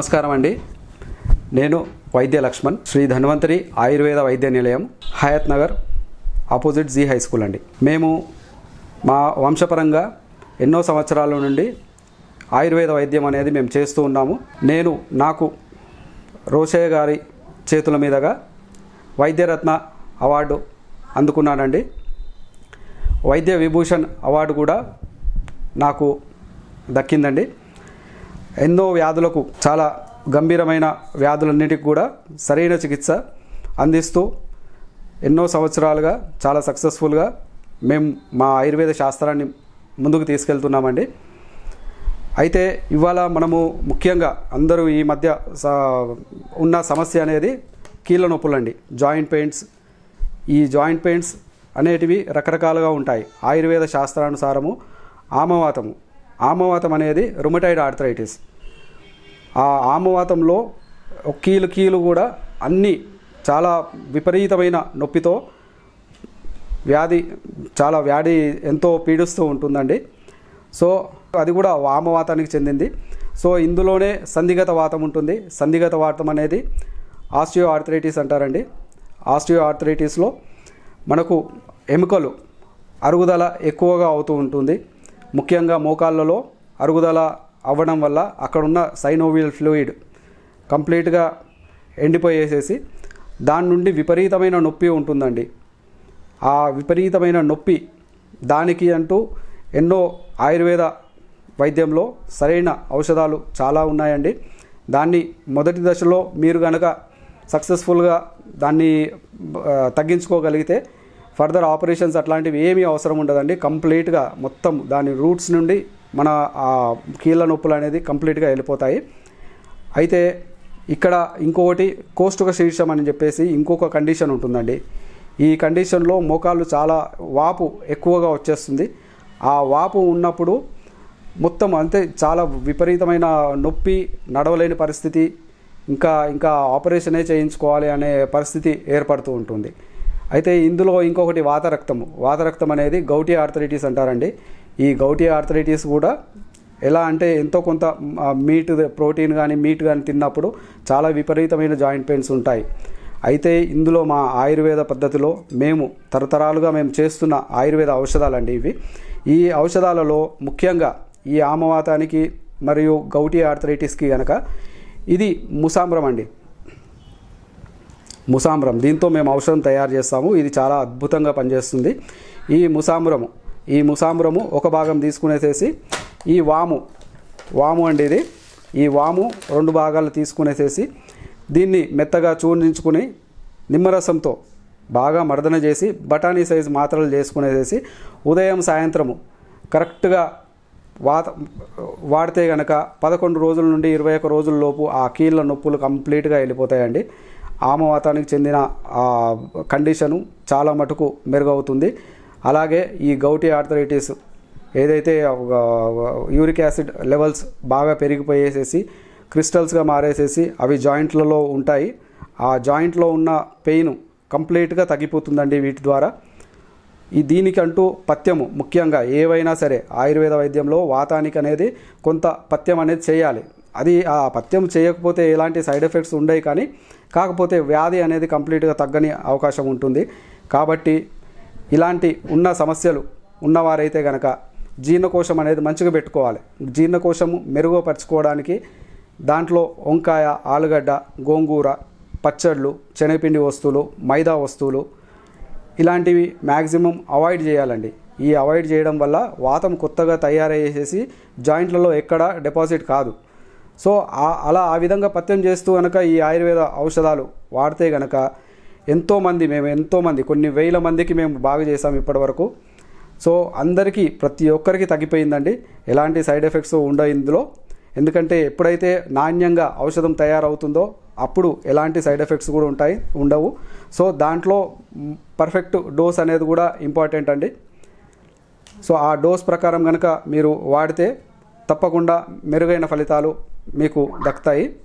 నమస్కారం అండి నేను వైద్య Laxman Shri Dhanvantari Ayurveda Vaidya Nilayam Hayat Nagar opposite G high school అండి మేము మా వంశపరంగా ఎన్నో సంవత్సరాల నుండి ఆయుర్వేద వైద్యం అనేది మేము చేస్తూ ఉన్నాము నేను నాకు రోషయ్య గారి చేతుల మీదుగా వైద్యరత్న అవార్డు అందుకున్నానండి వైద్య విభూషణ్ అవార్డు కూడా నాకు దక్కిందండి ఎన్నో వ్యాధులకు చాలా గంభీరమైన వ్యాధులన్నిటికి కూడా సరైన చికిత్స అందిస్తూ ఎన్నో సంవత్సరాలుగా చాలా సక్సెస్ఫుల్గా మేము మా ఆయుర్వేద శాస్త్రాన్ని ముందుకు తీసుకెళ్తున్నామండి అయితే ఇవాళ మనము ముఖ్యంగా అందరూ ఈ మధ్య స- ఉన్న సమస్య అనేది కీళ్ళ నొప్పులండి జాయింట్ పెయిన్స్ ఈ జాయింట్ పెయిన్స్ అనేటివి రకరకాలుగా ఉంటాయి ఆయుర్వేద శాస్త్రానుసారము ఆమవాతము ఆమవాతం అనేది రుమటైడ్ ఆర్థరైటిస్ ఆ ఆమవాతంలో ఒక కీలు కీలు కూడా అన్నీ చాలా విపరీతమైన నొప్పితో వ్యాధి చాలా వ్యాధి ఎంతో పీడిస్తూ ఉంటుందండి సో అది కూడా వామవాతానికి చెందింది సో ఇందులోనే సంధిగత వాతం ఉంటుంది సంధిగత వాతం అనేది ఆస్టియో ఆర్థరైటిస్ అంటారండి ఆస్టియో ఆర్థరైటిస్లో మనకు ఎముకలు అరుగుదల ఎక్కువగా అవుతూ ఉంటుంది ముఖ్యంగా మోకాళ్ళలో అరుగుదల అవ్వడం వల్ల అక్కడున్న సైనోవియల్ ఫ్లూయిడ్ కంప్లీట్గా ఎండిపోయేసేసి దాని నుండి విపరీతమైన నొప్పి ఉంటుందండి ఆ విపరీతమైన నొప్పి దానికి అంటూ ఎన్నో ఆయుర్వేద వైద్యంలో సరైన ఔషధాలు చాలా ఉన్నాయండి దాన్ని మొదటి దశలో మీరు కనుక సక్సెస్ఫుల్గా దాన్ని ఆ, తగ్గించుకోగలిగితే ఫర్దర్ ఆపరేషన్స్ అట్లాంటివి ఏమీ అవసరం ఉండదండి కంప్లీట్గా మొత్తం దాని రూట్స్ నుండి మన ఆ కీళ్ళ నొప్పులు అనేది కంప్లీట్గా వెళ్ళిపోతాయి అయితే ఇక్కడ ఇంకొకటి కోష్టుక శీర్షం అని చెప్పేసి ఇంకొక కండిషన్ ఉంటుందండి ఈ కండిషన్లో మోకాళ్ళు చాలా వాపు ఎక్కువగా వచ్చేస్తుంది ఆ వాపు ఉన్నప్పుడు మొత్తం అంతే చాలా విపరీతమైన నొప్పి నడవలేని పరిస్థితి ఇంకా ఇంకా ఆపరేషనే చేయించుకోవాలి అనే పరిస్థితి ఏర్పడుతూ ఉంటుంది అయితే ఇందులో ఇంకొకటి వాతరక్తము వాతరక్తం అనేది గౌటీ ఆర్థరైటిస్ అంటారండి ఈ గౌటీ ఆర్థరైటిస్ కూడా ఎలా అంటే ఎంతో కొంత ఆ, మీట్ ప్రోటీన్ కానీ మీట్ కానీ తిన్నప్పుడు చాలా విపరీతమైన జాయింట్ పెయిన్స్ ఉంటాయి అయితే ఇందులో మా ఆయుర్వేద పద్ధతిలో మేము తరతరాలుగా మేము చేస్తున్న ఆయుర్వేద ఔషధాలండి ఇవి ఈ ఔషధాలలో ముఖ్యంగా ఈ ఆమవాతానికి మరియు గౌటీ ఆర్థరైటిస్కి గనక ఇది ముసాంబ్రం అండి ముసాంబ్రం దీంతో మేము ఔషధం తయారు చేస్తాము ఇది చాలా అద్భుతంగా పనిచేస్తుంది ఈ ముసాంబ్రము ఈ ముసాంబ్రము ఒక భాగం తీసుకునేసేసి ఈ వాము వాము అండి ఇది ఈ వాము రెండు భాగాలు తీసుకునేసేసి దీన్ని మెత్తగా చూర్ణించుకుని నిమ్మరసంతో బాగా మర్దన చేసి బఠానీ సైజు మాత్రలు చేసుకునేసేసి ఉదయం సాయంత్రము కరెక్ట్గా వాత వాడితే కనుక పదకొండు రోజుల నుండి ఇరవై ఒక్క రోజుల లోపు ఆ కీళ్ళ నొప్పులు కంప్లీట్గా వెళ్ళిపోతాయండి ఆమవాతానికి చెందిన ఆ కండిషను చాలా మటుకు మెరుగవుతుంది అలాగే ఈ గౌటీ ఆర్థరైటిస్ ఏదైతే యూరిక్ యాసిడ్ లెవెల్స్ బాగా పెరిగిపోయేసేసి క్రిస్టల్స్గా మారేసేసి అవి జాయింట్లలో ఉంటాయి ఆ జాయింట్లో ఉన్న పెయిన్ కంప్లీట్గా తగ్గిపోతుందండి వీటి ద్వారా ఈ దీనికంటూ పథ్యము ముఖ్యంగా ఏవైనా సరే ఆయుర్వేద వైద్యంలో వాతానికి అనేది కొంత పథ్యం అనేది చేయాలి అది ఆ పథ్యం చేయకపోతే ఎలాంటి సైడ్ ఎఫెక్ట్స్ ఉండవు కానీ కాకపోతే వ్యాధి అనేది కంప్లీట్గా తగ్గని అవకాశం ఉంటుంది కాబట్టి ఇలాంటి ఉన్న సమస్యలు ఉన్నవారైతే గనక జీర్ణకోశం అనేది మంచిగా పెట్టుకోవాలి జీర్ణకోశము మెరుగుపరచుకోవడానికి దాంట్లో వంకాయ ఆలుగడ్డ గోంగూర పచ్చళ్ళు శనగపిండి వస్తువులు మైదా వస్తువులు ఇలాంటివి మ్యాక్సిమం అవాయిడ్ చేయాలండి ఈ అవాయిడ్ చేయడం వల్ల వాతం కొత్తగా తయారయ్యేసేసి జాయింట్లలో ఎక్కడ డిపాజిట్ కాదు సో ఆ- అలా ఆ విధంగా పథ్యం చేస్తూ కనుక ఈ ఆయుర్వేద ఔషధాలు వాడితే గనక ఎంతోమంది మేము ఎంతోమంది కొన్ని వేల మందికి మేము బాగా చేసాం ఇప్పటివరకు సో అందరికీ ప్రతి ఒక్కరికి తగ్గిపోయిందండి ఎలాంటి సైడ్ ఎఫెక్ట్స్ ఉండవు ఇందులో ఎందుకంటే ఎప్పుడైతే నాణ్యంగా ఔషధం తయారవుతుందో అప్పుడు ఎలాంటి సైడ్ ఎఫెక్ట్స్ కూడా ఉంటాయి ఉండవు సో దాంట్లో పర్ఫెక్ట్ డోస్ అనేది కూడా ఇంపార్టెంట్ అండి సో ఆ డోస్ ప్రకారం కనుక మీరు వాడితే తప్పకుండా మెరుగైన ఫలితాలు మీకు దక్కుతాయి